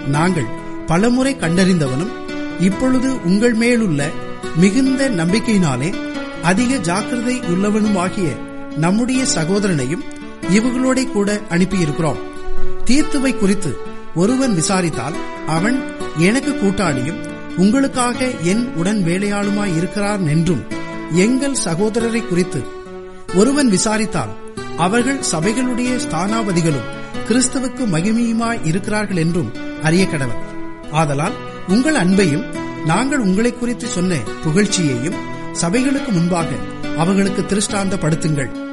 நாங்கள் பலமுறை கண்டறிந்தவனும் இப்பொழுது உங்கள் மேலுள்ள மிகுந்த நம்பிக்கையினாலே அதிக ஜாக்கிரதை உள்ளவனுமாகிய நம்முடைய சகோதரனையும் இவர்களோட கூட அனுப்பியிருக்கிறோம் தீர்த்துவை குறித்து ஒருவன் விசாரித்தால் அவன் எனக்கு கூட்டாளியும் உங்களுக்காக என் உடன் வேலையாளுமாய் இருக்கிறார் என்றும் எங்கள் சகோதரரை குறித்து ஒருவன் விசாரித்தால் அவர்கள் சபைகளுடைய ஸ்தானாபதிகளும் கிறிஸ்துவுக்கு மகிமையுமாய் இருக்கிறார்கள் என்றும் அறிய கடவன் ஆதலால் உங்கள் அன்பையும் நாங்கள் உங்களை குறித்து சொன்ன புகழ்ச்சியையும் சபைகளுக்கு முன்பாக அவர்களுக்கு திருஷ்டாந்தப்படுத்துங்கள்